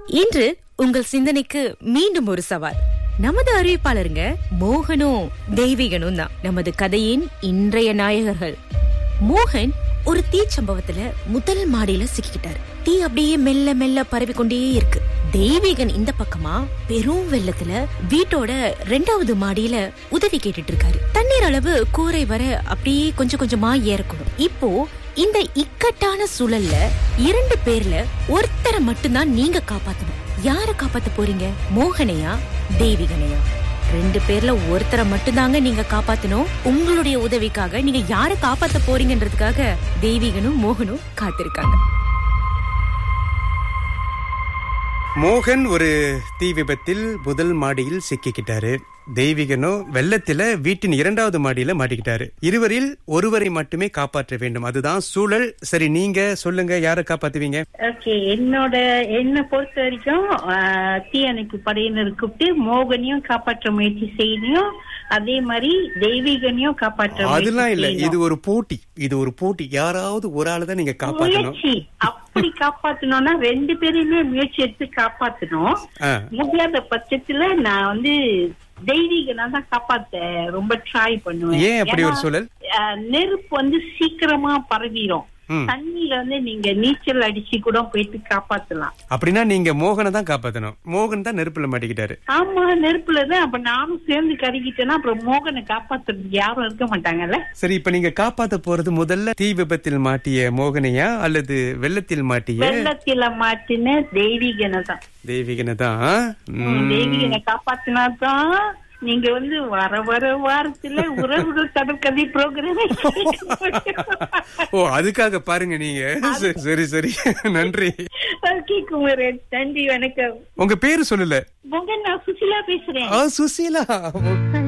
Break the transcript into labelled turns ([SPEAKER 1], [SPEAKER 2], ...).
[SPEAKER 1] இன்று உங்கள் சிந்தனைக்கு மீண்டும் ஒரு சவால் நமது அறிவிப்பாளருங்க மோகனும் தெய்வீகனும் தான் நமது கதையின் இன்றைய நாயகர்கள் மோகன் ஒரு தீ சம்பவத்துல முதல் மாடியில சிக்கிக்கிட்டாரு தீ அப்படியே மெல்ல மெல்ல பரவி கொண்டே இருக்கு தெய்வீகன் இந்த பக்கமா பெரும் வெள்ளத்துல வீட்டோட ரெண்டாவது மாடியில உதவி கேட்டுட்டு இருக்காரு தண்ணீர் அளவு கூரை வர அப்படியே கொஞ்சம் கொஞ்சமா ஏறக்கூடும் இப்போ இந்த இக்கட்டான சூழல்ல இரண்டு பேர்ல ஒருத்தரை மட்டும்தான் நீங்க காப்பாத்தணும் யார காப்பாத்த போறீங்க மோகனையா தெய்வீகனையா ரெண்டு பேர்ல ஒருத்தரை மட்டும்தாங்க நீங்க காப்பாத்தணும் உங்களுடைய உதவிக்காக நீங்க யார காப்பாத்த போறீங்கன்றதுக்காக தெய்வீகனும் மோகனும் காத்திருக்காங்க
[SPEAKER 2] மோகன் ஒரு தீ விபத்தில் முதல் மாடியில் சிக்கிக்கிட்டாரு தெய்வீகனோ வெள்ளத்தில வீட்டின் இரண்டாவது மாடியில மாட்டிக்கிட்டாரு இருவரில் ஒருவரை மட்டுமே காப்பாற்ற வேண்டும் அதுதான் சூழல் சரி நீங்க சொல்லுங்க யாரை காப்பாத்துவீங்க
[SPEAKER 3] ஓகே என்னோட என்ன பொறுத்த வரைக்கும் ஆஹ், தீயணைப்பு படையினர் கூப்பிட்டு மோகனையும் காப்பாற்ற முயற்சி செய்யணும் அதே மாதிரி தெய்வீகனையும் காப்பாற்ற முயற்சி
[SPEAKER 2] அதெல்லாம் இல்ல இது
[SPEAKER 3] செய்யணும்.
[SPEAKER 2] ஒரு போட்டி இது ஒரு போட்டி யாராவது ஒரு ஆளு தான் நீங்க காப்பாத்தணும்
[SPEAKER 3] முயற்சி அப்படி காப்பாத்தணும்னா ரெண்டு பேருமே முயற்சி எடுத்து காப்பாத்தணும்
[SPEAKER 2] ஆ.
[SPEAKER 3] முடியாத பட்சத்துல நான் வந்து தெய்வீகனா தான் காப்பாத்த ரொம்ப ட்ரை பண்ணுவேன்
[SPEAKER 2] ஏன் அப்படி ஒரு
[SPEAKER 3] ஏன்னா,
[SPEAKER 2] சூழல்?
[SPEAKER 3] ஆஹ், நெருப்பு வந்து சீக்கிரமா பரவிடும்
[SPEAKER 2] ம்.
[SPEAKER 3] தண்ணியில வந்து நீங்க நீச்சல் அடிச்சு கூட போயிட்டு காப்பாத்தலாம்
[SPEAKER 2] அப்படின்னா நீங்க மோகனை தான் காப்பாத்தணும் மோகன் தான் நெருப்புல மாட்டிக்கிட்டாரு
[SPEAKER 3] ஆமா நெருப்புலதான் அப்ப நானும் சேர்ந்து கருகிட்டேன்னா அப்புறம் மோகனை காப்பாத்துறதுக்கு யாரும் இருக்க மாட்டாங்கல்ல
[SPEAKER 2] சரி இப்ப நீங்க காப்பாத்த போறது முதல்ல தீ விபத்தில் மாட்டிய மோகனையா அல்லது வெள்ளத்தில் மாட்டிய
[SPEAKER 3] வெள்ளத்தில மாட்டின தெய்வீகனை தான்
[SPEAKER 2] தெய்வீகனை தான் ம்.
[SPEAKER 3] தெய்வீகனை காப்பாத்தினாதான் நீங்க வந்து வர வர வாரத்துல உறவுகள் கடற்கதை ப்ரோக்ராம்
[SPEAKER 2] ஓ அதுக்காக பாருங்க நீங்க சரி, சரி சரி நன்றி
[SPEAKER 3] ஓகே குமரன் நன்றி வணக்கம்
[SPEAKER 2] உங்க பேரு சொல்லல
[SPEAKER 3] மோகன் நான் சுசிலா பேசுறேன்
[SPEAKER 2] ஆ சுசீலா